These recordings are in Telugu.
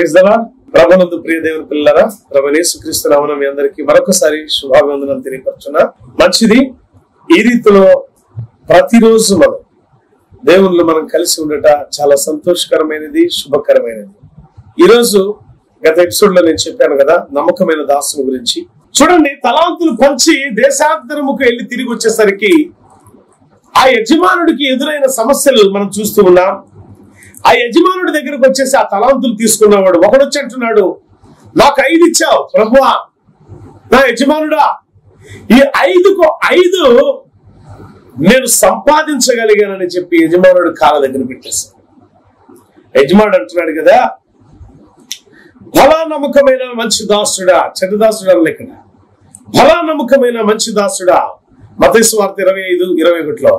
ప్రైజ్ దలా ప్రభునందు ప్రియ దేవుని పిల్లరా ప్రభనేసు క్రీస్తు నామన మీ అందరికీ మరొకసారి శుభాభివందనలు తెలియపరుచున్నా మంచిది ఈ రీతిలో ప్రతిరోజు మనం దేవుళ్ళు మనం కలిసి ఉండట చాలా సంతోషకరమైనది శుభకరమైనది ఈరోజు గత ఎపిసోడ్ లో నేను చెప్పాను కదా నమ్మకమైన దాసుని గురించి చూడండి తలాంతులు పంచి దేశాంతరముకు వెళ్ళి తిరిగి వచ్చేసరికి ఆ యజమానుడికి ఎదురైన సమస్యలు మనం చూస్తూ ఉన్నాం ఆ యజమానుడి దగ్గరకు వచ్చేసి ఆ తలాంతులు తీసుకున్నవాడు ఒకడొచ్చి అంటున్నాడు నాకు ఐదు ఇచ్చావు ప్రభువా నా యజమానుడా ఈ ఐదుకు ఐదు నేను సంపాదించగలిగానని చెప్పి యజమానుడు కాళ్ళ దగ్గర పెట్టేశాడు యజమానుడు అంటున్నాడు కదా బలా నమ్మకమైన మంచి దాసుడా చెడ్డ దాసుడా అనలే ఇక్కడ బలా నమ్మకమైన మంచి దాసుడా మతేసు వార్త ఇరవై ఐదు ఇరవై ఒకటిలో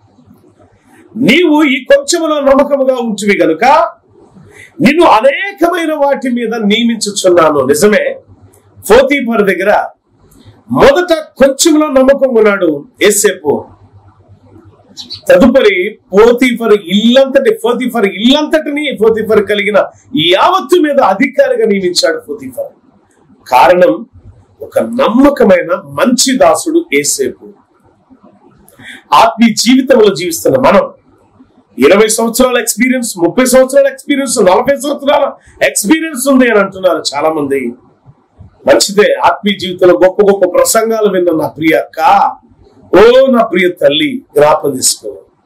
నీవు ఈ కొంచెములో నమ్మకముగా ఉంటివి గనుక నిన్ను అనేకమైన వాటి మీద నియమించుచున్నాను నిజమే ఫోతీఫర్ దగ్గర మొదట కొంచెంలో నమ్మకం ఉన్నాడు ఏసేపు తదుపరి పోతీఫర్ ఇల్లంతటి పోతీఫర్ ఇల్లంతటిని పోతీఫర్ కలిగిన యావత్తు మీద అధికారిగా నియమించాడు పోతీఫర్ కారణం ఒక నమ్మకమైన మంచి దాసుడు ఏసేపు ఆత్మీయ జీవితంలో జీవిస్తున్న మనం ఇరవై సంవత్సరాల ఎక్స్పీరియన్స్ ముప్పై సంవత్సరాల ఎక్స్పీరియన్స్ నలభై సంవత్సరాల ఎక్స్పీరియన్స్ ఉంది అని అంటున్నారు చాలా మంది మంచిదే ఆత్మీయ జీవితంలో గొప్ప గొప్ప ప్రసంగాలు విన్న నా ప్రియ అక్క ఓ నా ప్రియ తల్లి జ్ఞాపం తీసుకో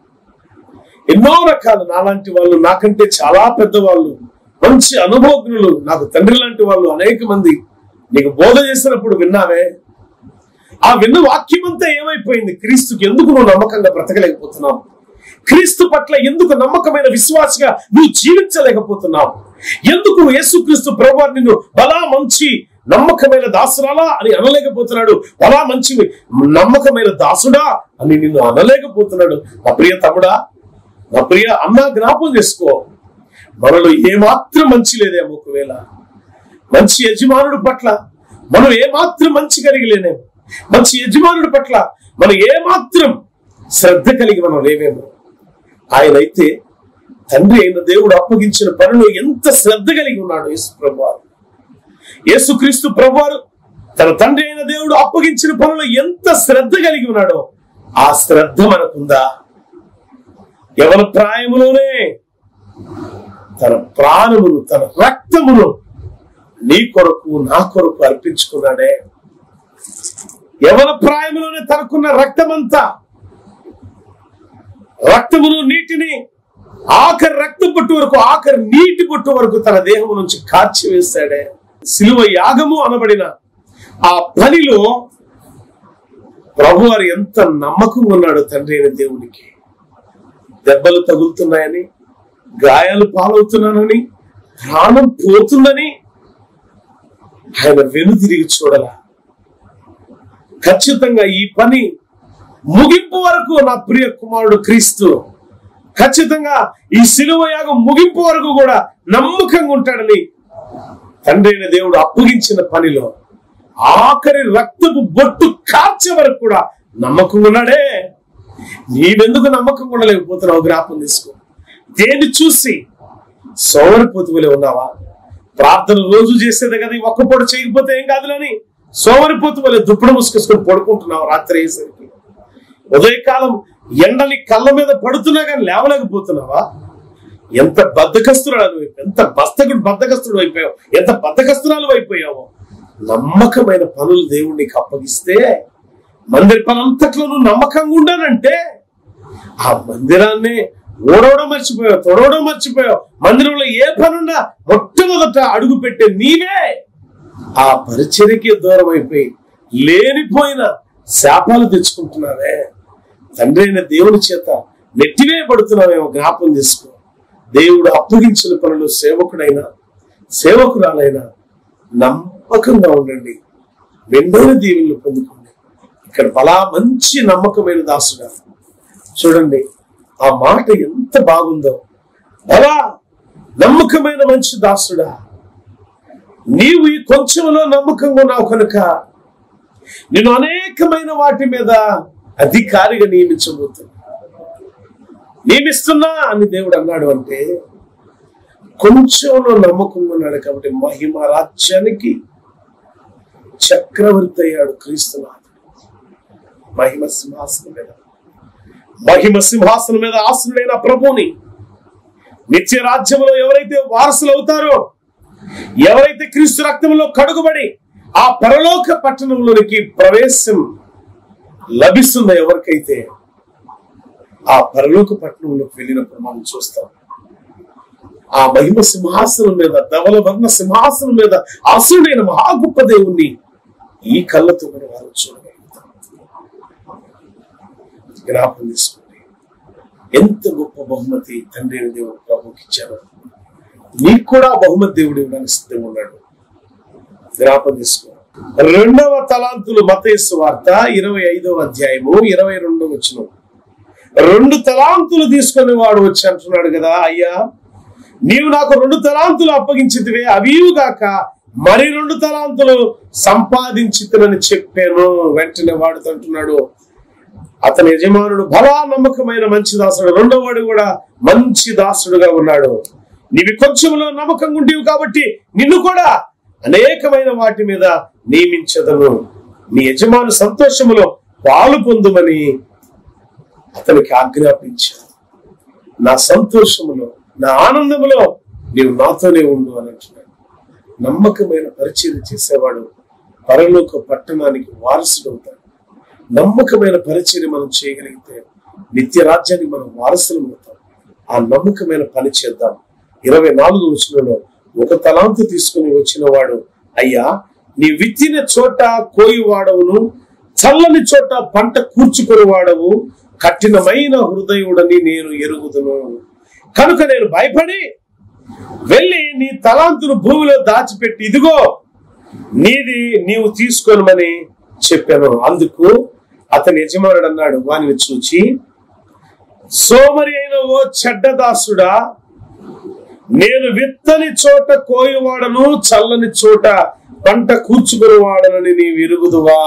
ఎన్నో రకాలు నాలాంటి వాళ్ళు నాకంటే చాలా పెద్దవాళ్ళు మంచి అనుభవజ్ఞులు నాకు తండ్రి లాంటి వాళ్ళు అనేక మంది నీకు బోధ చేసినప్పుడు విన్నావే ఆ విన్న వాక్యం అంతా ఏమైపోయింది క్రీస్తుకి ఎందుకు నువ్వు నమ్మకంగా బ్రతకలేకపోతున్నావు క్రీస్తు పట్ల ఎందుకు నమ్మకమైన విశ్వాసగా నువ్వు జీవించలేకపోతున్నావు ఎందుకు యేసుక్రీస్తు ప్రభు నిన్ను బలా మంచి నమ్మకమైన దాసురాలా అని అనలేకపోతున్నాడు బలా మంచి నమ్మకమైన దాసుడా అని నిన్ను అనలేకపోతున్నాడు నా ప్రియ తమ్ముడా నా ప్రియ అన్న జ్ఞాపం చేసుకో మనలో ఏమాత్రం మంచి లేదేమో ఒకవేళ మంచి యజమానుడి పట్ల మనం ఏమాత్రం మంచి కలిగి లేనేమో మంచి యజమానుడి పట్ల మనం ఏమాత్రం శ్రద్ధ కలిగి మనం లేవేమో ఆయన అయితే తండ్రి అయిన దేవుడు అప్పగించిన పనిలో ఎంత శ్రద్ధ కలిగి ఉన్నాడు యేసు ప్రభువారు యేసుక్రీస్తు ప్రభువారు తన తండ్రి అయిన దేవుడు అప్పగించిన పనిలో ఎంత శ్రద్ధ కలిగి ఉన్నాడో ఆ శ్రద్ధ మనకుందా ఎవరి ప్రాయములోనే తన ప్రాణమును తన రక్తమును నీ కొరకు నా కొరకు అర్పించుకున్నాడే ఎవరి ప్రాయములోనే తనకున్న రక్తమంతా రక్తమును నీటిని ఆఖరి రక్తం పట్టు వరకు ఆఖరి నీటి పట్టు వరకు తన దేహం నుంచి కార్చి వేశాడే సిలువ యాగము అనబడిన ఆ పనిలో ప్రభువారు ఎంత నమ్మకంగా ఉన్నాడు తండ్రి అయిన దేవునికి దెబ్బలు తగులుతున్నాయని గాయాలు పాలవుతున్నానని ప్రాణం పోతుందని ఆయన వెనుదిరిగి చూడలా ఖచ్చితంగా ఈ పని ముగింపు వరకు నా ప్రియ కుమారుడు క్రీస్తు ఖచ్చితంగా ఈ శిలువ యాగం ముగింపు వరకు కూడా నమ్మకంగా ఉంటాడని తండ్రి అయిన దేవుడు అప్పగించిన పనిలో ఆఖరి రక్తపు బొట్టు కార్చే వరకు కూడా నమ్మకంగా ఉన్నాడే నీవెందుకు నమ్మకం ఉండలేకపోతున్నావు జ్ఞాపం తీసుకో దేన్ని చూసి సోమరిపోతువులే ఉన్నావా ప్రార్థన రోజు చేసేదే కదా ఈ ఒక్క పూట చేయకపోతే ఏం కాదులని సోమరిపోతు వల్ల దుప్పడ ముసుకేసుకొని పడుకుంటున్నావు రాత్రి అయ్యేసరికి ఉదయకాలం ఎండని కళ్ళ మీద పడుతున్నా కానీ లేవలేకపోతున్నావా ఎంత బద్దకస్తురాలు ఎంత బస్తకుడు బద్దకస్తుడు అయిపోయావు ఎంత బద్దకస్తురాలు అయిపోయావు నమ్మకమైన పనులు దేవుడు నీకు అప్పగిస్తే మందిర పనంతట్లోనూ నమ్మకంగా ఉండాలంటే ఆ మందిరాన్ని ఓడవడం మర్చిపోయావు తొడవడం మర్చిపోయావు మందిరంలో ఏ పనున్నా మొట్టమొదట అడుగు పెట్టే నీవే ఆ పరిచర్యకి దూరం అయిపోయి లేనిపోయిన శాపాలు తెచ్చుకుంటున్నావే తండ్రి అయిన దేవుని చేత నెట్టివేయబడుతున్నావేమో జ్ఞాపం తీసుకో దేవుడు అప్పగించిన పనులు సేవకుడైనా సేవకురాలైనా నమ్మకంగా ఉండండి మెండైన దీవులు పొందుకోండి ఇక్కడ బలా మంచి నమ్మకమైన దాసుడా చూడండి ఆ మాట ఎంత బాగుందో బలా నమ్మకమైన మంచి దాసుడా నీవు ఈ కొంచెంలో నమ్మకంగా ఉన్నావు కనుక నేను అనేకమైన వాటి మీద అధికారిగా నియమించబోతున్నా నియమిస్తున్నా అని దేవుడు అన్నాడు అంటే కొంచెంలో నమ్మకం ఉన్నాడు కాబట్టి మహిమ రాజ్యానికి చక్రవర్తి అయ్యాడు క్రీస్తునాథుడు మహిమ సింహాసనం మీద మహిమ సింహాసనం మీద ఆసనుడైన ప్రభుని నిత్య రాజ్యంలో ఎవరైతే వారసులు అవుతారో ఎవరైతే క్రీస్తు రక్తంలో కడుగుబడి ఆ పరలోక పట్టణంలోనికి ప్రవేశం లభిస్తుందో ఎవరికైతే ఆ పరలోక పట్టణంలోకి వెళ్ళినప్పుడు మనం చూస్తాం ఆ మహిమ సింహాసనం మీద ధవల వర్ణ సింహాసనం మీద ఆసుడైన మహా గొప్ప దేవుణ్ణి ఈ కళ్ళతో మనం వారు చూడగలుగుతాం జ్ఞాపం తీసుకోండి ఎంత గొప్ప బహుమతి తండ్రి అయిన దేవుడు ప్రభుకి ఇచ్చారు నీకు కూడా ఆ బహుమతి దేవుడు ఇవ్వడానికి సిద్ధంగా ఉన్నాడు జ్ఞాపం తీసుకో రెండవ తలాంతులు మతేసు వార్త ఇరవై ఐదవ అధ్యాయము ఇరవై రెండవ వచ్చిన రెండు తలాంతులు తీసుకొని వాడు వచ్చి అంటున్నాడు కదా అయ్యా నీవు నాకు రెండు తలాంతులు అప్పగించితివే అవివు గాక మరి రెండు తలాంతులు సంపాదించితనని చెప్పాను వెంటనే వాడుతూ అంటున్నాడు అతని యజమానుడు బలా నమ్మకమైన మంచి దాసుడు రెండో వాడు కూడా మంచి దాసుడుగా ఉన్నాడు నీవి కొంచెంలో నమ్మకం ఉండేవి కాబట్టి నిన్ను కూడా అనేకమైన వాటి మీద నియమించదను నీ యజమాను సంతోషములో పాలు పొందుమని అతనికి ఆజ్ఞాపించాను నా సంతోషములో నా ఆనందములో నీవు నాతోనే ఉండు అని అంటున్నాడు నమ్మకమైన పరిచయం చేసేవాడు పరలోక పట్టణానికి వారసుడు అవుతాడు నమ్మకమైన పరిచయం మనం చేయగలిగితే నిత్య రాజ్యానికి మనం వారసులం అవుతాం ఆ నమ్మకమైన పని చేద్దాం ఇరవై నాలుగు వచనంలో ఒక తలాంతు తీసుకుని వచ్చిన వాడు అయ్యా నీ విత్తిన చోట కోయి వాడవును చల్లని చోట పంట కూర్చుకొని వాడవు కఠినమైన హృదయుడని నేను ఎరుగుదును కనుక నేను భయపడి వెళ్ళి నీ తలాంతును భూమిలో దాచిపెట్టి ఇదిగో నీది నీవు తీసుకోనమని చెప్పాను అందుకు అతని యజమానుడు అన్నాడు వానిని చూచి సోమరి అయిన ఓ చెడ్డదాసుడా నేను విత్తని చోట కోయివాడను చల్లని చోట పంట కూర్చుకుని వాడనని నీ విరుగుదువా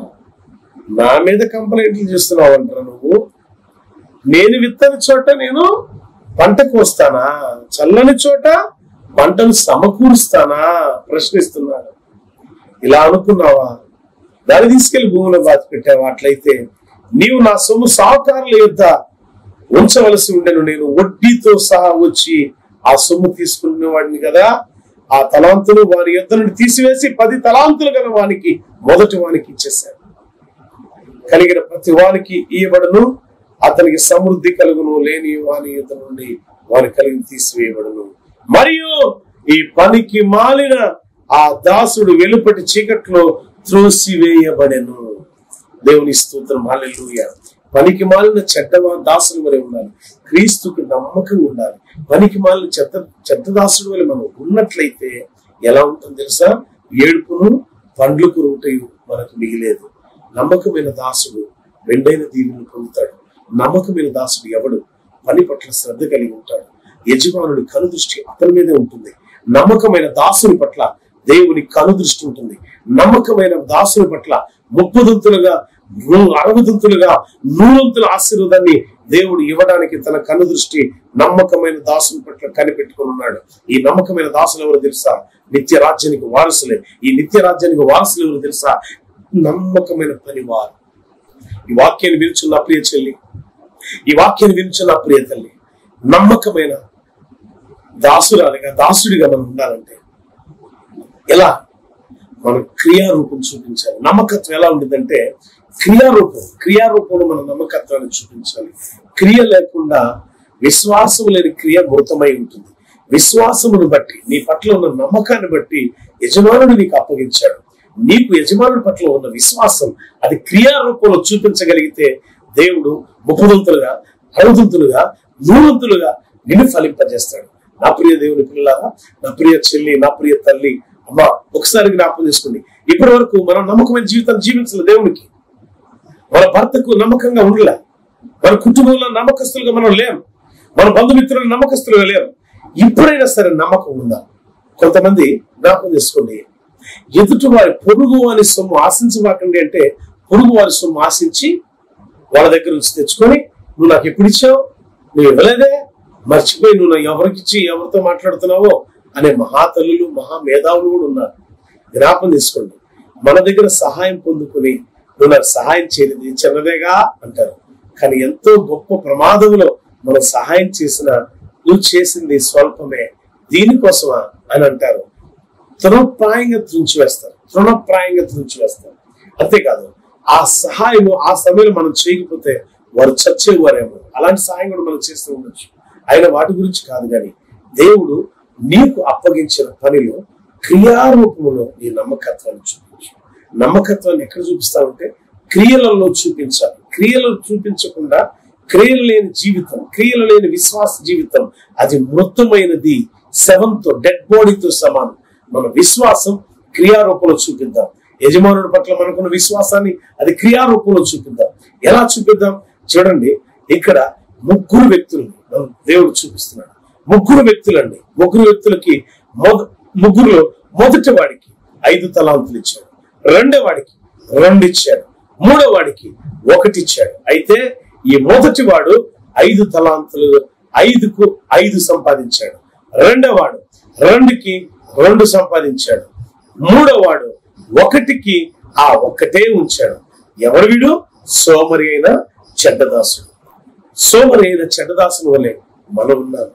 నా మీద కంప్లైంట్లు చేస్తున్నావు అంటారా నువ్వు నేను విత్తని చోట నేను పంట కోస్తానా చల్లని చోట పంటను సమకూరుస్తానా ప్రశ్నిస్తున్నాడు ఇలా అనుకున్నావా దాన్ని తీసుకెళ్లి భూమిలో బాధ పెట్టావా అట్లయితే నీవు నా సొమ్ము సాహకారుల యొద్ద ఉంచవలసి ఉండేను నేను వడ్డీతో సహా వచ్చి ఆ సొమ్ము తీసుకునే వాడిని కదా ఆ తలాంతులు వారి యొద్ద నుండి తీసివేసి పది తలాంతులు గల వానికి మొదటి వానికి ఇచ్చేశాను కలిగిన ప్రతి వానికి ఇయ్యబడును అతనికి సమృద్ధి కలుగును లేని వాని యుద్ధ నుండి వాని కలిగి తీసివేయబడును మరియు ఈ పనికి మాలిన ఆ దాసుడు వెలుపటి చీకట్లో త్రోసివేయబడెను దేవుని స్తోత్రం హల్లెలూయా పనికి మాలిన చెడ్డవా దాసుడు వలె ఉండాలి క్రీస్తుకు నమ్మకంగా ఉండాలి పనికి మాలిన చెత్త చెత్త దాసుడు వలె మనం ఉన్నట్లయితే ఎలా ఉంటుంది తెలుసా ఏడుపును పండ్లు కురుటయు మనకు మిగిలేదు నమ్మకమైన దాసుడు వెండైన దీవుని పొందుతాడు నమ్మకమైన దాసుడు ఎవడు పని పట్ల శ్రద్ధ కలిగి ఉంటాడు యజమానుడి కనుదృష్టి అతని మీదే ఉంటుంది నమ్మకమైన దాసుని పట్ల దేవుని కనుదృష్టి ఉంటుంది నమ్మకమైన దాసుని పట్ల ముప్పదంతులుగా నూ- అరవదంతులుగా నూరంతుల ఆశీర్వాదాన్ని దేవుడు ఇవ్వడానికి తన కనుదృష్టి నమ్మకమైన దాసుని పట్ల కనిపెట్టుకుని ఉన్నాడు ఈ నమ్మకమైన దాసులు ఎవరు తెలుసా నిత్య రాజ్యానికి వారసులే ఈ నిత్య రాజ్యానికి వారసులు ఎవరు తెలుసా నమ్మకమైన పనివారు ఈ వాక్యాన్ని విరుచున్న ప్రియ చెల్లి ఈ వాక్యాన్ని విరుచున్న ప్రియ తల్లి నమ్మకమైన దాసురాలిగా దాసుడిగా మనం ఉండాలంటే ఎలా మనం క్రియారూపం చూపించాలి నమ్మకత్వం ఎలా ఉంటుందంటే క్రియారూపం క్రియారూపంలో మన నమ్మకత్వాన్ని చూపించాలి క్రియ లేకుండా విశ్వాసం లేని క్రియ మృతమై ఉంటుంది విశ్వాసమును బట్టి నీ పట్ల ఉన్న నమ్మకాన్ని బట్టి యజమానుడు నీకు అప్పగించాడు నీకు యజమానుడి పట్ల ఉన్న విశ్వాసం అది క్రియారూపంలో చూపించగలిగితే దేవుడు ముప్పదంతులుగా అరవదంతులుగా నూరంతులుగా నిన్ను ఫలింపజేస్తాడు నా ప్రియ దేవుని పిల్లలారా నా ప్రియ చెల్లి నా ప్రియ తల్లి అమ్మా ఒకసారి జ్ఞాపకం చేసుకోండి ఇప్పటి వరకు మనం నమ్మకమైన జీవితాన్ని జీవించాలి దేవునికి మన భర్తకు నమ్మకంగా ఉండలే మన కుటుంబంలో నమ్మకస్తులుగా మనం లేం మన బంధుమిత్రులు నమ్మకస్తులుగా లేం ఇప్పుడైనా సరే నమ్మకం ఉందా కొంతమంది జ్ఞాపకం చేసుకోండి ఎదుటి వారి పొరుగు వారి సొమ్ము ఆశించబాకండి అంటే పొరుగు వారి సొమ్ము ఆశించి వాళ్ళ దగ్గర నుంచి తెచ్చుకొని నువ్వు నాకు ఎప్పుడు ఇచ్చావు నువ్వు ఇవ్వలేదే మర్చిపోయి నువ్వు నా ఎవరికిచ్చి ఎవరితో మాట్లాడుతున్నావో అనే మహాతల్లులు మహా మేధావులు కూడా ఉన్నారు జ్ఞాపం తీసుకోండి మన దగ్గర సహాయం పొందుకుని నువ్వు నాకు సహాయం చేయలేదు ఇది చిన్నదేగా అంటారు కానీ ఎంతో గొప్ప ప్రమాదంలో మనం సహాయం చేసిన నువ్వు చేసింది స్వల్పమే దీనికోసమా అని అంటారు తృణప్రాయంగా తుంచి వేస్తారు తృణప్రాయంగా తుంచి వేస్తారు అంతేకాదు ఆ సహాయం ఆ సమయంలో మనం చేయకపోతే వారు చచ్చేవారేమో అలాంటి సహాయం కూడా మనం చేస్తూ ఉండొచ్చు ఆయన వాటి గురించి కాదు కానీ దేవుడు నీకు అప్పగించిన పనిలో క్రియారూపంలో నీ నమ్మకత్వాన్ని చూపించు నమ్మకత్వాన్ని ఎక్కడ చూపిస్తామంటే క్రియలలో చూపించాలి క్రియలను చూపించకుండా క్రియలు లేని జీవితం క్రియలు లేని విశ్వాస జీవితం అది మృతమైనది శవంతో డెడ్ బాడీతో సమానం మన విశ్వాసం క్రియారూపంలో చూపిద్దాం యజమానుడి పట్ల మనకున్న విశ్వాసాన్ని అది క్రియారూపంలో చూపిద్దాం ఎలా చూపిద్దాం చూడండి ఇక్కడ ముగ్గురు వ్యక్తుల్ని మనం దేవుడు చూపిస్తున్నాడు ముగ్గురు వ్యక్తులండి ముగ్గురు వ్యక్తులకి మొద ముగ్గురులో మొదటి వాడికి ఐదు తలాంతులు ఇచ్చాడు రెండో వాడికి రెండు ఇచ్చాడు మూడో వాడికి ఒకటి ఇచ్చాడు అయితే ఈ మొదటి వాడు ఐదు తలాంతులు ఐదుకు ఐదు సంపాదించాడు రెండో వాడు రెండుకి రెండు సంపాదించాడు మూడో వాడు ఒకటికి ఆ ఒక్కటే ఉంచాడు ఎవరు వీడు సోమరి అయిన చెడ్డదాసుడు సోమరి అయిన చెడ్డదాసుని వలె మనం ఉన్నాం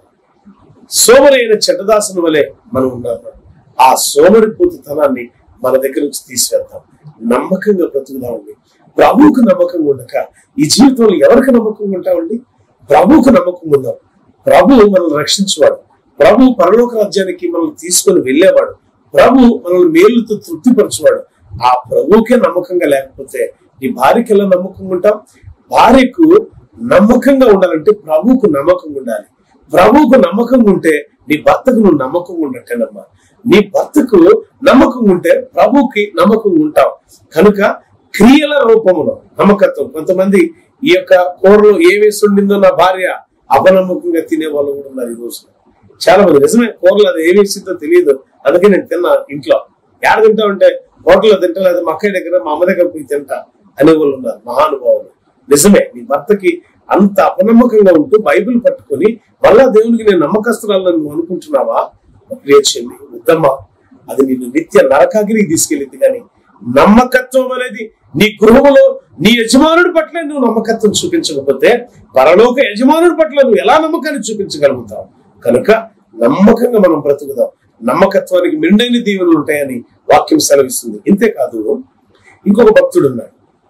సోమరి అయిన చెడ్డదాసుని వలె మనం ఉన్నాం ఆ సోమరి పూతతనాన్ని మన దగ్గర నుంచి తీసివేద్దాం నమ్మకంగా బ్రతుకుదామండి ప్రభువుకు నమ్మకంగా ఉండక ఈ జీవితంలో ఎవరికి నమ్మకంగా ఉంటామండి ప్రభువుకు నమ్మకం ఉందాం ప్రభు మనల్ని రక్షించేవాడు ప్రభు పరలోక రాజ్యానికి మనల్ని తీసుకొని వెళ్ళేవాడు ప్రభు మనల్ని మేలుతో తృప్తిపరచేవాడు ఆ ప్రభువుకే నమ్మకంగా లేకపోతే నీ భార్యకి ఎలా నమ్మకంగా ఉంటాం భార్యకు నమ్మకంగా ఉండాలంటే ప్రభువుకు నమ్మకంగా ఉండాలి ప్రభువుకు నమ్మకంగా ఉంటే నీ భర్తకు నువ్వు నమ్మకంగా ఉండటేనమ్మా నీ భర్తకు నమ్మకంగా ఉంటే ప్రభువుకి నమ్మకంగా ఉంటావు కనుక క్రియల రూపంలో నమ్మకత్వం కొంతమంది ఈ యొక్క కూరలో ఏ వేసి ఉండిందో నా భార్య అపనమ్మకంగా తినే వాళ్ళు కూడా ఉన్నారు ఈ రోజు చాలా మంది నిజమే కూరలు అది ఏ వేసిందో తెలియదు అందుకే నేను తిన్నా ఇంట్లో ఎక్కడ తింటా ఉంటే హోటల్లో తింటా లేదా మా అక్కయ్య దగ్గర మా అమ్మ దగ్గర పోయి తింటా అనే వాళ్ళు ఉన్నారు మహానుభావులు నిజమే నీ భర్తకి అంత అపనమ్మకంగా ఉంటూ బైబిల్ పట్టుకొని మళ్ళా దేవునికి నేను నమ్మకస్తురాలను నువ్వు అనుకుంటున్నావా ప్రియ చెల్లి వద్దమ్మా అది నిన్ను నిత్య నరకాగిరికి తీసుకెళ్ళింది కానీ నమ్మకత్వం అనేది నీ గృహములో నీ యజమానుడి పట్ల నువ్వు నమ్మకత్వం చూపించకపోతే పరలోక యజమానుడి పట్ల నువ్వు ఎలా నమ్మకాన్ని చూపించగలుగుతావు కనుక నమ్మకంగా మనం బ్రతుకుదాం నమ్మకత్వానికి మెండైన దీవెనలు ఉంటాయని వాక్యం సెలవిస్తుంది ఇంతేకాదు ఇంకొక భక్తుడు ఉన్నాడు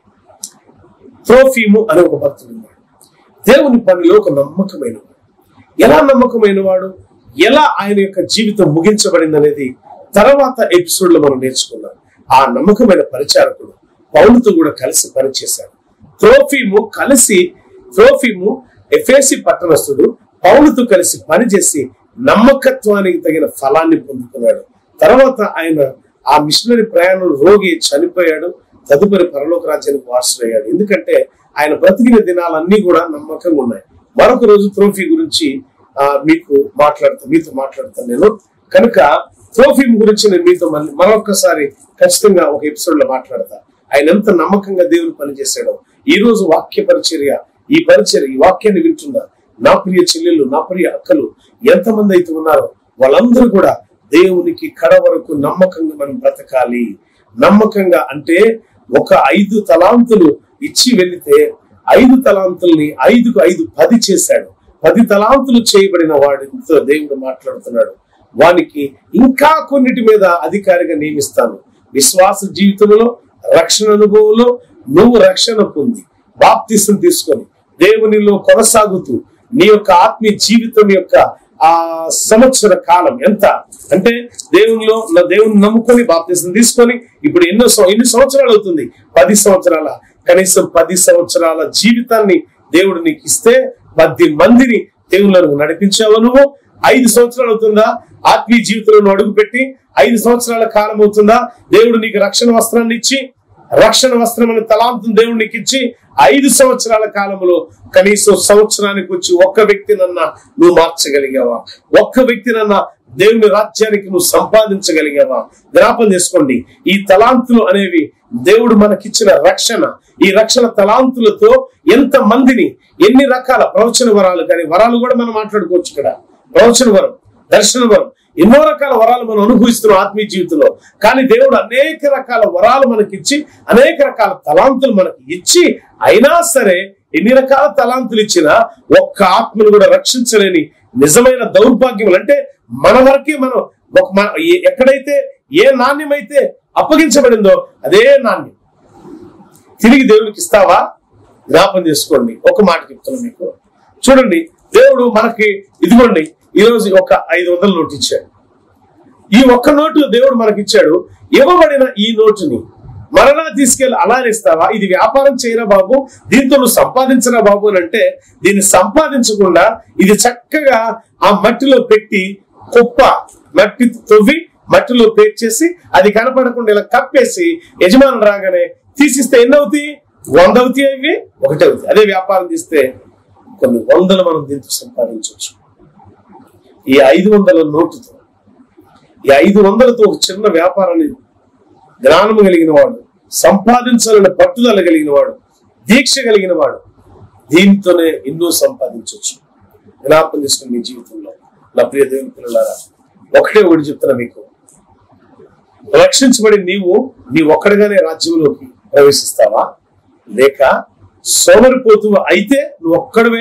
త్రోఫీము అనే ఒక భక్తుడు ఉన్నాడు దేవుని పనిలో ఒక నమ్మకమైన వాడు ఎలా నమ్మకమైన వాడు ఎలా ఆయన యొక్క జీవితం ముగించబడింది అనేది తర్వాత ఎపిసోడ్ లో మనం నేర్చుకున్నాం ఆ నమ్మకమైన పరిచారకుడు పౌలుతో కూడా కలిసి పనిచేశాడు త్రోఫీము కలిసి త్రోఫీము ఎఫేసి పట్టణస్థుడు పౌలుతో కలిసి పనిచేసి నమ్మకత్వానికి తగిన ఫలాన్ని పొందుకున్నాడు తర్వాత ఆయన ఆ మిషనరీ ప్రయాణం రోగి చనిపోయాడు తదుపరి పరలోక రాజ్యానికి వారసుడయ్యాడు ఎందుకంటే ఆయన బ్రతికిన దినాలన్నీ కూడా నమ్మకంగా ఉన్నాయి మరొక రోజు త్రోఫీ గురించి ఆ మీకు మాట్లాడతా మీతో మాట్లాడతాను నేను కనుక త్రోఫీ గురించి నేను మీతో మళ్ళీ మరొకసారి ఖచ్చితంగా ఒక ఎపిసోడ్ లో మాట్లాడతా ఆయన ఎంత నమ్మకంగా దేవుని పనిచేశాడో ఈ రోజు వాక్య పరిచర్య ఈ పరిచర్య ఈ వాక్యాన్ని వింటున్నా నా ప్రియ చెల్లెళ్ళు నా ప్రియ అక్కలు ఎంతమంది అయితే ఉన్నారో వాళ్ళందరూ కూడా దేవునికి కడ వరకు నమ్మకంగా మనం బ్రతకాలి నమ్మకంగా అంటే ఒక ఐదు తలాంతులు ఇచ్చి వెళితే ఐదు తలాంతుల్ని ఐదుకు ఐదు పది చేశాడు పది తలాంతులు చేయబడిన వాడితో దేవుడు మాట్లాడుతున్నాడు వానికి ఇంకా కొన్నిటి మీద అధికారిగా నియమిస్తాను విశ్వాస జీవితంలో రక్షణ అనుభవంలో నువ్వు రక్షణ పొంది బాప్తిసం తీసుకొని దేవునిలో కొనసాగుతూ నీ యొక్క ఆత్మీయ జీవితం యొక్క ఆ సంవత్సర కాలం ఎంత అంటే దేవునిలో నా దేవుని నమ్ముకొని బాప్తిసం తీసుకొని ఇప్పుడు ఎన్నో సం- ఎన్ని సంవత్సరాలు అవుతుంది పది సంవత్సరాల కనీసం పది సంవత్సరాల జీవితాన్ని దేవుడు నీకు ఇస్తే పది మందిని దేవుళ్ళను నడిపించావు నువ్వు ఐదు సంవత్సరాలు అవుతుందా ఆత్మీయ జీవితంలో నువ్వు అడుగుపెట్టి ఐదు సంవత్సరాల కాలం అవుతుందా దేవుడు నీకు రక్షణ వస్త్రాన్ని ఇచ్చి రక్షణ వస్త్రం అనే తలాంతం దేవుడు నీకు ఇచ్చి ఐదు సంవత్సరాల కాలంలో కనీసం సంవత్సరానికి వచ్చి ఒక్క వ్యక్తినన్నా నువ్వు మార్చగలిగావా ఒక్క వ్యక్తినన్నా దేవుని రాజ్యానికి నువ్వు సంపాదించగలిగావా జ్ఞాపం చేసుకోండి ఈ తలాంతులు అనేవి దేవుడు మనకిచ్చిన రక్షణ ఈ రక్షణ తలాంతులతో ఎంత మందిని ఎన్ని రకాల ప్రవచన వరాలు కానీ వరాలు కూడా మనం మాట్లాడుకోవచ్చు ఇక్కడ ప్రవచన వరం దర్శన వరం ఎన్నో రకాల వరాలు మనం అనుభవిస్తున్నాం ఆత్మీయ జీవితంలో కానీ దేవుడు అనేక రకాల వరాలు మనకిచ్చి అనేక రకాల తలాంతులు మనకి ఇచ్చి అయినా సరే ఎన్ని రకాల తలాంతులు ఇచ్చినా ఒక్క ఆత్మను కూడా రక్షించలేని నిజమైన దౌర్భాగ్యములు అంటే మన వరకే మనం ఒక మన- ఏ- ఎక్కడైతే ఏ నాణ్యమైతే అప్పగించబడిందో అదే నాణ్యం తిరిగి దేవునికి ఇస్తావా జ్ఞాపం చేసుకోండి ఒక మాట చెప్తున్నాను మీకు చూడండి దేవుడు మనకి ఇదిగోండి ఈరోజు ఒక ఐదు వందల నోటు ఇచ్చాడు ఈ ఒక్క నోటు దేవుడు మనకి ఇచ్చాడు ఇవ్వబడిన ఈ నోటుని మరలా తీసుకెళ్లి అలా ఇస్తావా ఇది వ్యాపారం చేయరా బాబు దీంతో నువ్వు సంపాదించరా బాబు అని అంటే దీన్ని సంపాదించకుండా ఇది చక్కగా ఆ మట్టిలో పెట్టి కుప్ప మట్టి తవ్వి మట్టిలో పేర్చేసి అది కనపడకుండా ఇలా కప్పేసి యజమానులు రాగానే తీసిస్తే ఎన్ని అవుతాయి వంద అవుతాయి అవి ఒకటే అవుతాయి అదే వ్యాపారం తీస్తే కొన్ని వందలు మనం దీంతో సంపాదించవచ్చు ఈ ఐదు వందల నోటుతో ఈ ఐదు వందలతో ఒక చిన్న వ్యాపారాన్ని జ్ఞానము కలిగిన వాడు సంపాదించాలని పట్టుదల కలిగిన వాడు దీక్ష కలిగిన వాడు దీంతోనే ఎన్నో సంపాదించవచ్చు జ్ఞాపకం చేసుకుని మీ జీవితంలో నా ప్రియ దేవుని పిల్లలారా ఒకటే ఒకటి చెప్తున్నా మీకు రక్షించబడి నీవు నీ ఒక్కడిగానే రాజ్యంలోకి ప్రవేశిస్తావా లేక సోమరిపోతు అయితే నువ్వు ఒక్కడవే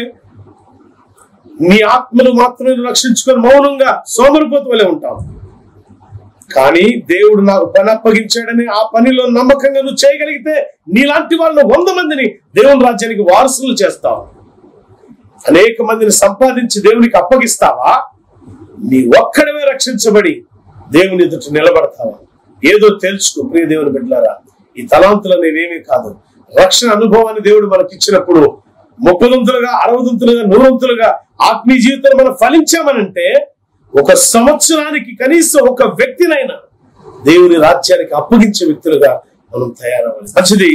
నీ ఆత్మను మాత్రమే నువ్వు రక్షించుకొని మౌనంగా సోమరిపోతు వలె ఉంటావు కానీ దేవుడు నాకు పని అప్పగించాడని ఆ పనిలో నమ్మకంగా నువ్వు చేయగలిగితే నీలాంటి వాళ్ళని వంద మందిని దేవుని రాజ్యానికి వారసులు చేస్తావు అనేక మందిని సంపాదించి దేవునికి అప్పగిస్తావా నీ ఒక్కడవే రక్షించబడి దేవుని ఎదుట నిలబడతావా ఏదో తెలుసుకో ప్రియ దేవుని బిడ్డలారా ఈ తలాంతులు అనేవేమీ కాదు రక్షణ అనుభవాన్ని దేవుడు మనకి ఇచ్చినప్పుడు ముప్పదంతులుగా అరవదంతులుగా నూరంతులుగా ఆత్మీయ జీవితంలో మనం ఫలించామనంటే ఒక సంవత్సరానికి కనీసం ఒక వ్యక్తినైనా దేవుని రాజ్యానికి అప్పగించే వ్యక్తులుగా మనం తయారవ్వాలి మంచిది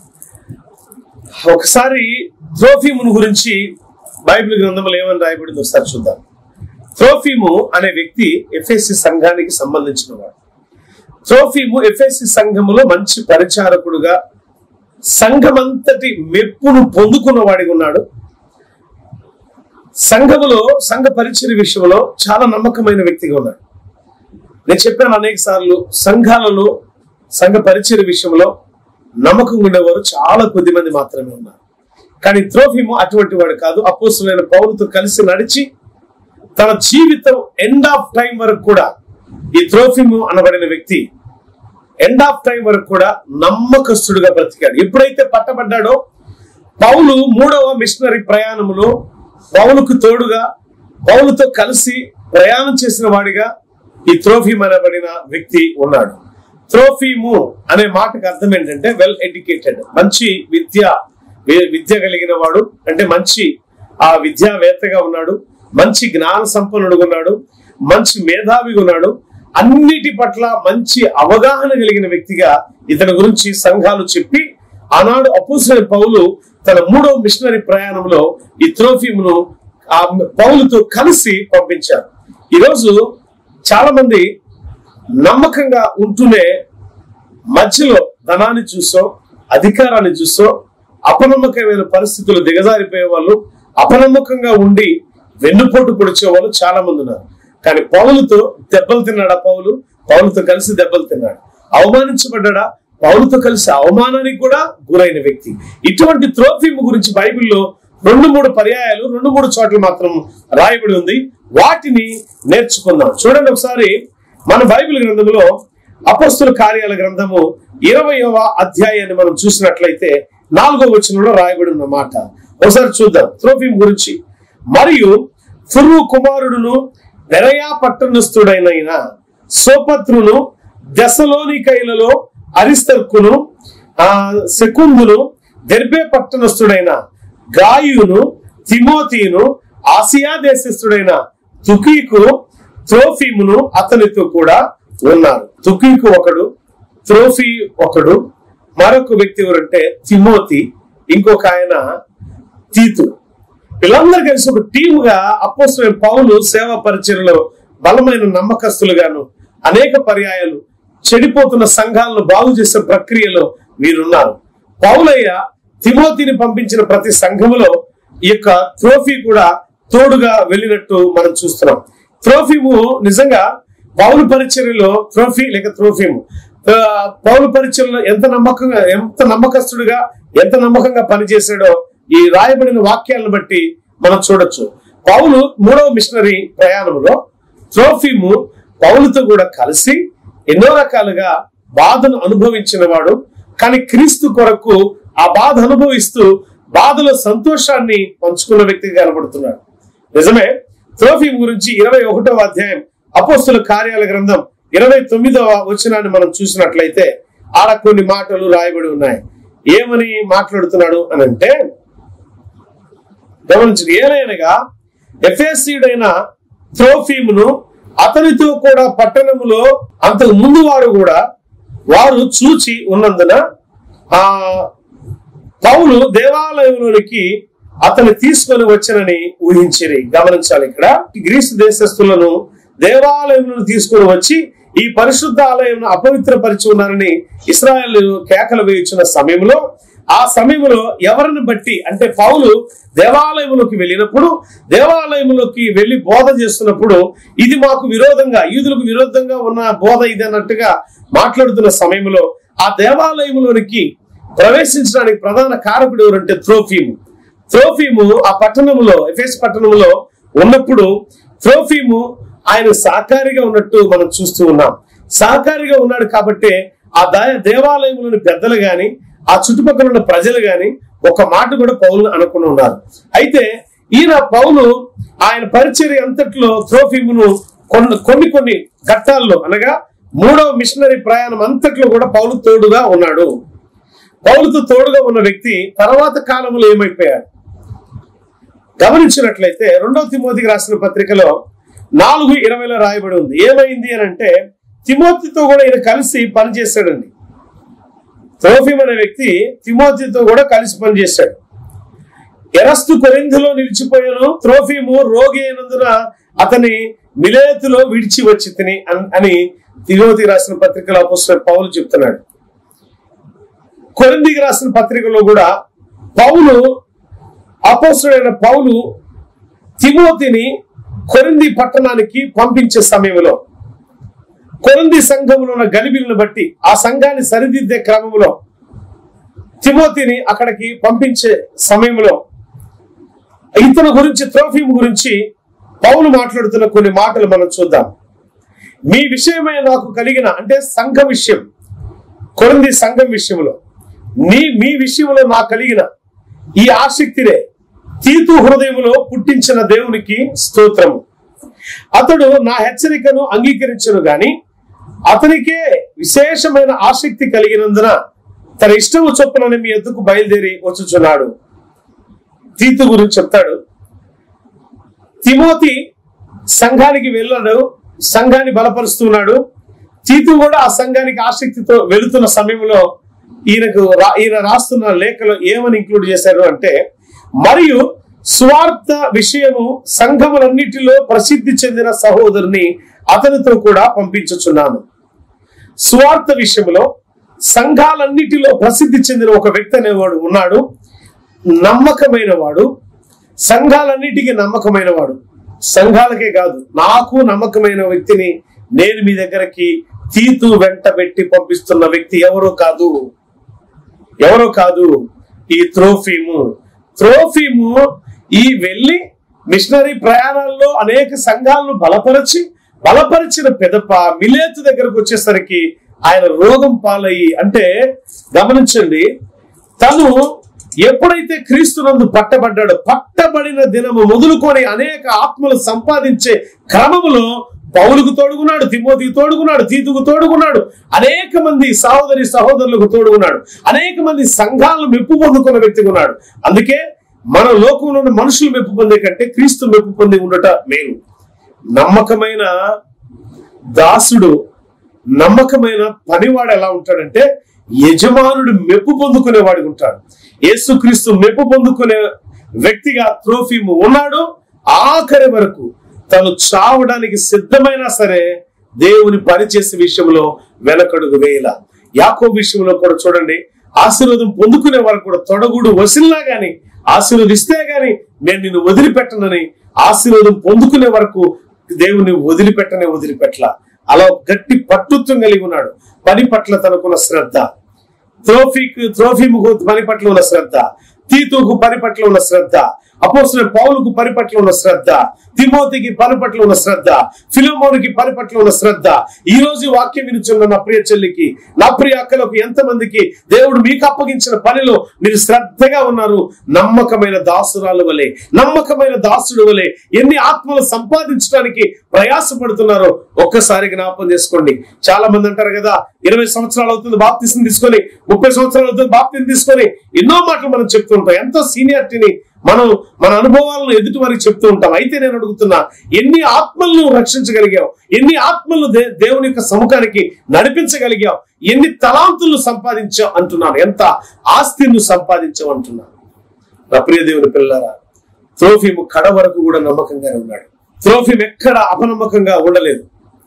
ఒకసారి త్రోఫీమును గురించి బైబిల్ గ్రంథంలో ఏమని రాయబడిందో ఒకసారి చూద్దాం త్రోఫీము అనే వ్యక్తి ఎఫ్ఎస్సి సంఘానికి సంబంధించిన వాడు త్రోఫీము ఎఫ్ఎస్సి సంఘములో మంచి పరిచారకుడుగా సంఘమంతటి మెప్పును పొందుకున్న వాడిగా ఉన్నాడు సంఘములో సంఘ పరిచయ విషయంలో చాలా నమ్మకమైన వ్యక్తిగా ఉన్నాడు నేను చెప్పాను అనేక సార్లు సంఘాలలో సంఘ పరిచయ విషయంలో నమ్మకం ఉండేవారు చాలా కొద్ది మంది మాత్రమే ఉన్నారు కానీ త్రోఫిము అటువంటి వాడు కాదు అపోసులైన పౌరుతో కలిసి నడిచి తన జీవితం ఎండ్ ఆఫ్ టైం వరకు కూడా ఈ త్రోఫిము అనబడిన వ్యక్తి ఎండ్ ఆఫ్ టైం వరకు కూడా నమ్మకస్తుడుగా బ్రతికాడు ఎప్పుడైతే పట్టబడ్డాడో పౌలు మూడవ మిషనరీ ప్రయాణములో పౌలుకు తోడుగా పౌలుతో కలిసి ప్రయాణం చేసిన వాడిగా ఈ త్రోఫీమ్ అనబడిన వ్యక్తి ఉన్నాడు త్రోఫీము అనే మాటకు అర్థం ఏంటంటే వెల్ ఎడ్యుకేటెడ్ మంచి విద్య వి- విద్య కలిగిన వాడు అంటే మంచి ఆ విద్యావేత్తగా ఉన్నాడు మంచి జ్ఞాన సంపన్నుడుగా ఉన్నాడు మంచి మేధావిగా ఉన్నాడు అన్నిటి పట్ల మంచి అవగాహన కలిగిన వ్యక్తిగా ఇతని గురించి సంఘాలు చెప్పి ఆనాడు అపోసిన పౌలు తన మూడవ మిషనరీ ప్రయాణంలో ఈ త్రోఫీమును ఆ పౌలుతో కలిసి పంపించారు ఈరోజు చాలా మంది నమ్మకంగా ఉంటూనే మధ్యలో ధనాన్ని చూసో అధికారాన్ని చూసో అపనమ్మకమైన పరిస్థితులు దిగజారిపోయే వాళ్ళు అపనమ్మకంగా ఉండి వెన్నుపోటు పొడిచే వాళ్ళు చాలా మంది ఉన్నారు కానీ పౌలుతో దెబ్బలు తిన్నాడా పౌలు పౌలుతో కలిసి దెబ్బలు తిన్నాడు అవమానించబడ్డా పౌలుతో కలిసి అవమానానికి కూడా గురైన వ్యక్తి ఇటువంటి త్రోఫిము గురించి బైబిల్లో రెండు మూడు పర్యాయాలు రెండు మూడు చోట్ల మాత్రం రాయబడి ఉంది వాటిని నేర్చుకుందాం చూడండి ఒకసారి మన బైబిల్ గ్రంథంలో అపస్తుల కార్యాల గ్రంథము ఇరవయవ అధ్యాయాన్ని మనం చూసినట్లయితే నాలుగో వచనంలో రాయబడి ఉన్న మాట ఒకసారి చూద్దాం త్రోఫిం గురించి మరియు ఫుర్రు కుమారుడును బెరయా పట్టణస్థుడైన సోపత్రును దశలోనికైలలో అరిస్తర్కును ఆ శకుందును దెర్బే పట్టణస్థుడైన గాయును తిమోతిను ఆసియా దేశస్థుడైన తుకీకు త్రోఫీమును అతనితో కూడా ఉన్నారు తుకీకు ఒకడు త్రోఫీ ఒకడు మరొక వ్యక్తి ఎవరంటే తిమోతి ఇంకొక ఆయన తీతు వీళ్ళందరూ కలిసి ఒక టీముగా అపోస్తులైన పౌలు సేవా పరిచయలో బలమైన నమ్మకస్తులుగాను అనేక పర్యాయాలు చెడిపోతున్న సంఘాలను బాగు చేసే ప్రక్రియలో వీరున్నారు పౌలయ్య తిమోతిని పంపించిన ప్రతి సంఘములో ఈ యొక్క ట్రోఫీ కూడా తోడుగా వెళ్ళినట్టు మనం చూస్తున్నాం త్రోఫీము నిజంగా పౌలు పరిచర్యలో ట్రోఫీ లేక త్రోఫీము ఆ, పౌలు పరిచర్యలో ఎంత నమ్మకంగా ఎంత నమ్మకస్తుడిగా ఎంత నమ్మకంగా పనిచేశాడో ఈ రాయబడిన వాక్యాలను బట్టి మనం చూడొచ్చు పౌలు మూడవ మిషనరీ ప్రయాణంలో త్రోఫీము పౌలుతో కూడా కలిసి ఎన్నో రకాలుగా బాధను అనుభవించిన వాడు కానీ క్రీస్తు కొరకు ఆ బాధ అనుభవిస్తూ బాధలో సంతోషాన్ని పంచుకున్న వ్యక్తిగా కనబడుతున్నాడు నిజమే త్రోఫీం గురించి ఇరవై ఒకటవ అధ్యాయం అపోస్తుల కార్యాల గ్రంథం ఇరవై తొమ్మిదవ వచనాన్ని మనం చూసినట్లయితే ఆడ కొన్ని మాటలు రాయబడి ఉన్నాయి ఏమని మాట్లాడుతున్నాడు అని అంటే గమనించండి ఏలైనగా ఎఫ్ఎస్సీడైన త్రోఫీమును అతనితో కూడా పట్టణములో అంతకు ముందు వారు కూడా వారు చూచి ఉన్నందున ఆ పౌలు దేవాలయంలోనికి అతను తీసుకొని వచ్చనని ఊహించిరి గమనించాలి ఇక్కడ గ్రీసు దేశస్తులను దేవాలయంలో తీసుకొని వచ్చి ఈ పరిశుద్ధ ఆలయం అపవిత్రపరిచి ఉన్నారని ఇస్రాయల్ కేకలు వేయించిన సమయంలో ఆ సమయంలో ఎవరిని బట్టి అంటే పౌలు దేవాలయంలోకి వెళ్ళినప్పుడు దేవాలయంలోకి వెళ్లి బోధ చేస్తున్నప్పుడు ఇది మాకు విరోధంగా యూదులకు విరోధంగా ఉన్న బోధ ఇది అన్నట్టుగా మాట్లాడుతున్న సమయంలో ఆ దేవాలయంలోనికి ప్రవేశించడానికి ప్రధాన కారకుడు ఎవరంటే త్రోఫీము త్రోఫీము ఆ పట్టణంలో ఎఫెస్ పట్టణంలో ఉన్నప్పుడు త్రోఫీము ఆయన సహకారిగా ఉన్నట్టు మనం చూస్తూ ఉన్నాం సహకారిగా ఉన్నాడు కాబట్టి ఆ దయ దేవాలయంలోని పెద్దలు గాని ఆ చుట్టుపక్కల ఉన్న ప్రజలు గాని ఒక మాట కూడా పౌలు అనుకుని ఉన్నారు అయితే ఈయన పౌలు ఆయన పరిచర్య అంతట్లో త్రోఫీమును కొన్ని కొన్ని కొన్ని ఘట్టాల్లో అనగా మూడవ మిషనరీ ప్రయాణం అంతట్లో కూడా పౌలు తోడుగా ఉన్నాడు పౌలుతో తోడుగా ఉన్న వ్యక్తి తర్వాత కాలంలో ఏమైపోయాడు గమనించినట్లయితే రెండవ తిమోతికి రాసిన పత్రికలో నాలుగు ఇరవైలో రాయబడి ఉంది ఏమైంది అని అంటే తిమోతితో కూడా ఈయన కలిసి పనిచేశాడండి త్రోఫిమ్ అనే వ్యక్తి తిమోతితో కూడా కలిసి పనిచేశాడు ఎరస్తు కొరింథులో నిలిచిపోయాను త్రోఫీము రోగి అయినందున అతని మిలేతులో విడిచి వచ్చి తిని అన్- అని తిమోతికి రాసిన పత్రికలో అపోస్తలుడు పౌలు చెప్తున్నాడు కొరిందికి రాసిన పత్రికలో కూడా పౌలు అపోస్తుడైన పౌలు తిమోతిని కొరింది పట్టణానికి పంపించే సమయంలో కొరింది సంఘములో ఉన్న గలిబిలను బట్టి ఆ సంఘాన్ని సరిదిద్దే క్రమంలో తిమోతిని అక్కడికి పంపించే సమయంలో ఇతని గురించి త్రోఫీం గురించి పౌలు మాట్లాడుతున్న కొన్ని మాటలు మనం చూద్దాం మీ విషయమై నాకు కలిగిన అంటే సంఘ విషయం కొరింది సంఘం విషయంలో నీ మీ విషయంలో నాకు కలిగిన ఈ ఆసక్తినే తీతు హృదయములో పుట్టించిన దేవునికి స్తోత్రము అతడు నా హెచ్చరికను అంగీకరించను గాని అతనికే విశేషమైన ఆసక్తి కలిగినందున తన ఇష్టము చొప్పున మీ ఎద్దుకు బయలుదేరి వచ్చుచున్నాడు తీతు గురించి చెప్తాడు తిమోతి సంఘానికి వెళ్ళాడు సంఘాన్ని బలపరుస్తున్నాడు తీతు కూడా ఆ సంఘానికి ఆసక్తితో వెళుతున్న సమయంలో ఈయనకు రా- ఈయన రాస్తున్న లేఖలో ఏమని ఇంక్లూడ్ చేశారు అంటే మరియు స్వార్థ విషయము సంఘములన్నిటిలో ప్రసిద్ధి చెందిన సహోదరుని అతనితో కూడా పంపించుచున్నాను స్వార్థ విషయంలో సంఘాలన్నిటిలో ప్రసిద్ధి చెందిన ఒక వ్యక్తి అనేవాడు ఉన్నాడు నమ్మకమైన వాడు సంఘాలన్నిటికీ నమ్మకమైన వాడు సంఘాలకే కాదు నాకు నమ్మకమైన వ్యక్తిని నేను మీ దగ్గరకి తీతు వెంట పెట్టి పంపిస్తున్న వ్యక్తి ఎవరో కాదు ఎవరో కాదు ఈ త్రోఫీము త్రోఫీము ఈ వెళ్ళి మిషనరీ ప్రయాణాల్లో అనేక సంఘాలను బలపరిచి బలపరిచిన పెదప మిలేతు దగ్గరకు వచ్చేసరికి ఆయన రోగం పాలయ్యి అంటే గమనించండి తను ఎప్పుడైతే క్రీస్తునందు పట్టబడ్డాడో పట్టబడిన దినము మొదలుకొని అనేక ఆత్మలు సంపాదించే క్రమములో పౌలుకు తోడుకున్నాడు తిమోతికి తోడుకున్నాడు తీతుకు తోడుకున్నాడు అనేక మంది సహోదరి సహోదరులకు తోడుకున్నాడు అనేక మంది సంఘాలను మెప్పు పొందుకున్న వ్యక్తిగా ఉన్నాడు అందుకే మన లోకంలో ఉన్న మనుషులు మెప్పు పొందే కంటే క్రీస్తు మెప్పు పొంది ఉండట మేలు నమ్మకమైన దాసుడు నమ్మకమైన పనివాడు ఎలా ఉంటాడంటే యజమానుడు మెప్పు పొందుకునేవాడిగా ఉంటాడు యేసుక్రీస్తు మెప్పు పొందుకునే వ్యక్తిగా త్రోఫీము ఉన్నాడు ఆఖరి వరకు తను చావడానికి సిద్ధమైనా సరే దేవుని పనిచేసే విషయంలో వెనకడుగు వేయల యాకో విషయంలో కూడా చూడండి ఆశీర్వాదం పొందుకునే వరకు కూడా తొడగుడు వసిల్లా గాని ఆశీర్వదిస్తే గాని నేను నిన్ను వదిలిపెట్టనని ఆశీర్వాదం పొందుకునే వరకు దేవుని వదిలిపెట్టనే వదిలిపెట్టల అలా గట్టి పట్టుత్వం కలిగి ఉన్నాడు పని పట్ల తనకున్న శ్రద్ధ త్రోఫీకి త్రోఫీముకు పని పట్ల ఉన్న శ్రద్ధ తీతుకు పని పట్ల ఉన్న శ్రద్ధ అపోసిన పౌలుకు పని పట్ల ఉన్న శ్రద్ధ తిమోతికి పని పట్ల ఉన్న శ్రద్ధ ఫిలోమోనికి పని పట్ల ఉన్న శ్రద్ధ ఈ రోజు ఈ వాక్యం వినుచున్న నా ప్రియ చెల్లికి నా ప్రియ అక్కలకు ఎంతమందికి దేవుడు మీకు అప్పగించిన పనిలో మీరు శ్రద్ధగా ఉన్నారు నమ్మకమైన దాసురాలు వలె నమ్మకమైన దాసుడు వలె ఎన్ని ఆత్మలు సంపాదించడానికి ప్రయాసపడుతున్నారో ఒక్కసారి జ్ఞాపకం చేసుకోండి చాలా మంది అంటారు కదా ఇరవై సంవత్సరాలు అవుతుంది బాప్తిసం తీసుకొని ముప్పై సంవత్సరాలు అవుతుంది బాప్తిని తీసుకొని ఎన్నో మాటలు మనం చెప్తూ ఉంటాం ఎంతో సీనియారిటీని మనం మన అనుభవాలను ఎదుటి వారికి చెప్తూ ఉంటాం అయితే నేను అడుగుతున్నా ఎన్ని ఆత్మలను రక్షించగలిగావు ఎన్ని ఆత్మలను దే- దేవుని యొక్క సముఖానికి నడిపించగలిగావు ఎన్ని తలాంతులను సంపాదించావు అంటున్నాను ఎంత ఆస్తిని సంపాదించావు అంటున్నాను నా ప్రియ దేవుని పిల్లలారా త్రోఫీము కడ వరకు కూడా నమ్మకంగానే ఉన్నాడు త్రోఫీం ఎక్కడ అపనమ్మకంగా ఉండలేదు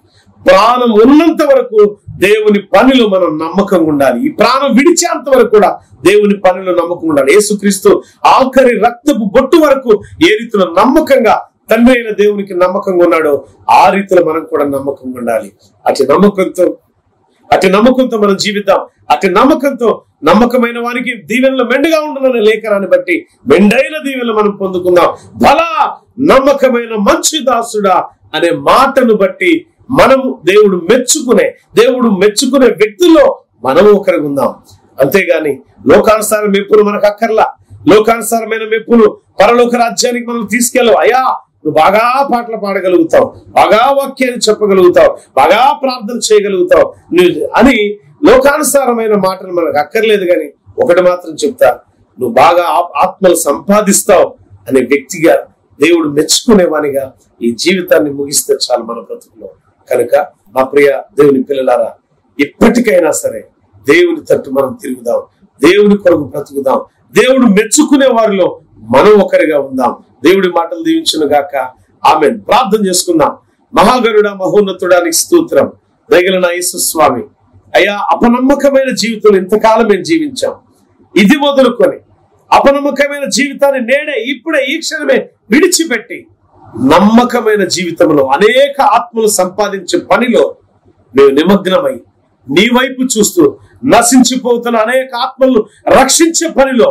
ప్రాణం ఉన్నంత వరకు దేవుని పనిలో మనం నమ్మకంగా ఉండాలి ఈ ప్రాణం విడిచేంత వరకు కూడా దేవుని పనిలో నమ్మకం ఉండాలి యేసుక్రీస్తు ఆఖరి రక్తపు బొట్టు వరకు ఏ రీతిలో నమ్మకంగా తండ్రి అయిన దేవునికి నమ్మకంగా ఉన్నాడో ఆ రీతిలో మనం కూడా నమ్మకంగా ఉండాలి అటు నమ్మకంతో అటు నమ్మకంతో మనం జీవిద్దాం అటు నమ్మకంతో నమ్మకమైన వారికి దీవెనలు మెండుగా ఉండాలనే లేఖనాన్ని బట్టి మెండైన దీవెనలు మనం పొందుకుందాం బల నమ్మకమైన మంచి దాసుడా అనే మాటను బట్టి మనము దేవుడు మెచ్చుకునే దేవుడు మెచ్చుకునే వ్యక్తుల్లో మనము ఒకరికి ఉందాం అంతేగాని లోకానుసార మెప్పులు మనకు అక్కర్లా లోకానుసారమైన మెప్పులు పరలోక రాజ్యానికి మనం తీసుకెళ్ళవు అయ్యా నువ్వు బాగా పాటలు పాడగలుగుతావు బాగా వాక్యాన్ని చెప్పగలుగుతావు బాగా ప్రార్థన చేయగలుగుతావు నువ్వు అని లోకానుసారమైన మాటలు మనకు అక్కర్లేదు కానీ ఒకటి మాత్రం చెప్తా నువ్వు బాగా ఆ- ఆత్మలు సంపాదిస్తావు అనే వ్యక్తిగా దేవుడు మెచ్చుకునేవానిగా ఈ జీవితాన్ని ముగిస్తే చాలు మన బ్రతుకులో కనుక మా ప్రియ దేవుని పిల్లలారా ఇప్పటికైనా సరే దేవుని తట్టు మనం తిరుగుదాం దేవుని కొరకు బ్రతుకుదాం దేవుడు మెచ్చుకునే వారిలో మనం ఒకరిగా ఉందాం దేవుడి మాటలు దీవించును గాక ఆమె ప్రార్థన చేసుకుందాం మహాగరుడ మహోన్నతుడానికి స్తోత్రం దగిలిన యేసు స్వామి అయ్యా అపనమ్మకమైన జీవితంలో ఇంతకాలం మేము జీవించాం ఇది మొదలుకొని అపనమ్మకమైన జీవితాన్ని నేడే ఇప్పుడే ఈ క్షణమే విడిచిపెట్టి నమ్మకమైన జీవితంలో అనేక ఆత్మలు సంపాదించే పనిలో మేము నిమగ్నమై నీ వైపు చూస్తూ నశించిపోతున్న అనేక ఆత్మలను రక్షించే పనిలో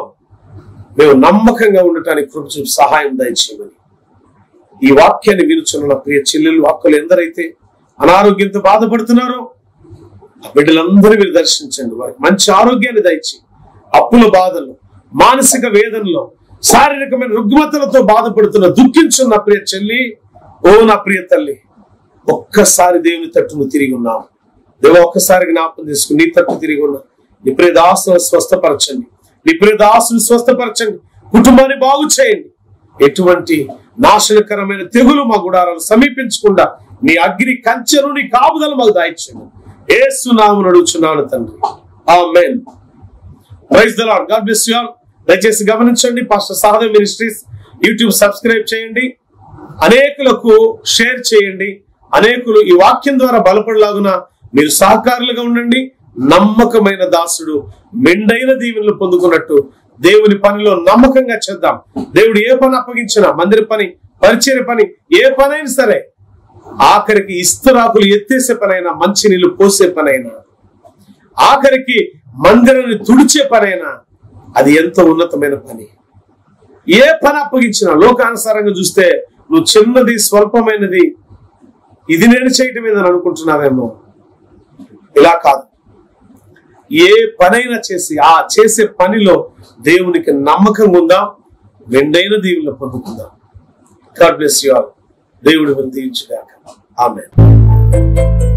మేము నమ్మకంగా ఉండటానికి కృప చూపి సహాయం దయచేయమని ఈ వాక్యాన్ని వినుచున్న నా ప్రియ చెల్లెలు అక్కలు ఎందరైతే అనారోగ్యంతో బాధపడుతున్నారో ఆ బిడ్డలందరూ మీరు దర్శించండి వారికి మంచి ఆరోగ్యాన్ని దయచి అప్పుల బాధలు మానసిక వేదనలో శారీరకమైన రుగ్మతలతో బాధపడుతున్న దుఃఖించున్న ప్రియ చెల్లి ఓ నా ప్రియ తల్లి ఒక్కసారి దేవుని తట్టును తిరిగి ఉన్నావు దేవ ఒక్కసారి జ్ఞాపకం తీసుకుని నీ తట్టు తిరిగి ఉన్నా నీ ప్రియ దాసును స్వస్థపరచండి నీ ప్రియ దాసును స్వస్థపరచండి కుటుంబాన్ని బాగు చేయండి ఎటువంటి నాశనకరమైన తెగులు మా గుడారాలు సమీపించకుండా నీ అగ్ని కంచెను నీ కాపుదలు మాకు దాయిచ్చాను ఏసునాము నడుచున్నాను తండ్రి amen praise the lord God bless you all దయచేసి గమనించండి pastor Sahadev ministries YouTube subscribe చేయండి అనేకులకు షేర్ చేయండి అనేకులు ఈ వాక్యం ద్వారా బలపడలాగున మీరు సహకారులుగా ఉండండి నమ్మకమైన దాసుడు మెండైన దీవెనలు పొందుకున్నట్టు దేవుని పనిలో నమ్మకంగా చేద్దాం దేవుడు ఏ పని అప్పగించినా మందిర పని పరిచయ పని ఏ పనైనా సరే ఆఖరికి ఇస్తరాకులు ఎత్తేసే పనైనా మంచి నీళ్లు పోసే పనైనా ఆఖరికి మందిరాన్ని తుడిచే పనైనా అది ఎంతో ఉన్నతమైన పని ఏ పని అప్పగించినా లోకానుసారంగా చూస్తే నువ్వు చిన్నది స్వల్పమైనది ఇది నేను చేయటం ఏదని అనుకుంటున్నావేమో ఇలా కాదు ఏ పనైనా చేసి ఆ చేసే పనిలో దేవునికి నమ్మకం ఉందాం రెండైన దీవులను పొందుకుందాం గాడ్ బ్లెస్ యు ఆల్ దేవుడు దీవించుగాక ఆమె